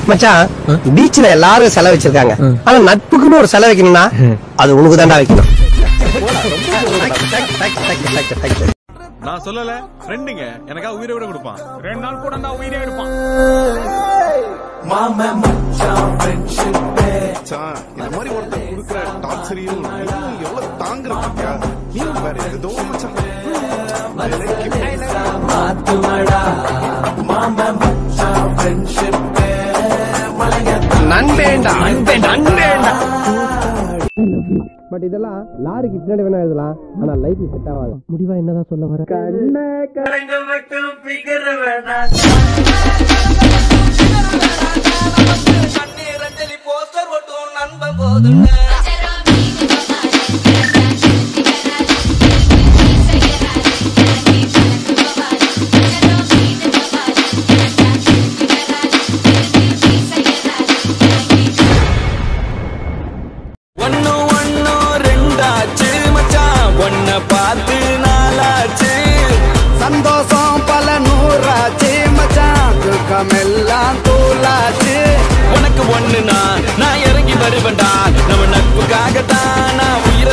மச்சான் பீச்ல எல்லாரும் செலவு வச்சிருக்காங்க ஆனா நட்புக்குன்னு ஒரு செலவு வைக்கணும்னா அது உனக்கு தாண்டா வைக்கணும் நான் சொல்லல ஃப்ரெண்டுங்க எனக்கா உயிரை விட கொடுப்பான் ரெண்டு நாள் கூட நான் உயிரே எடுப்பான் மச்சான், இந்த மாதிரி ஒருத்தன் கொடுக்குற டார்ச்சரையும் நீயும் எவ்வளவு தாங்குற பாத்தியா நீ வேற ஏதோ மச்சான் நண்பேண்டா நண்பேண்டா நண்பேண்டா பட் இதெல்லாம் லாரிக்கு பின்னாடி வேணா எழுதலாம் ஆனா லைஃப் செட் ஆகாது முடிவா என்னதான் சொல்ல வர ஒன்னு ஒன்னு ரெண்டாச்சு மச்சான் ஒன்ன பார்த்து நாளாச்சு சந்தோஷம் பல நூறாச்சு மச்சான் துக்கம் எல்லாம் தூளாச்சு உனக்கு ஒண்ணுனா நான் இறங்கி வருவேன்டா நம்ம நட்புக்காகத்தான் நான் உயிரை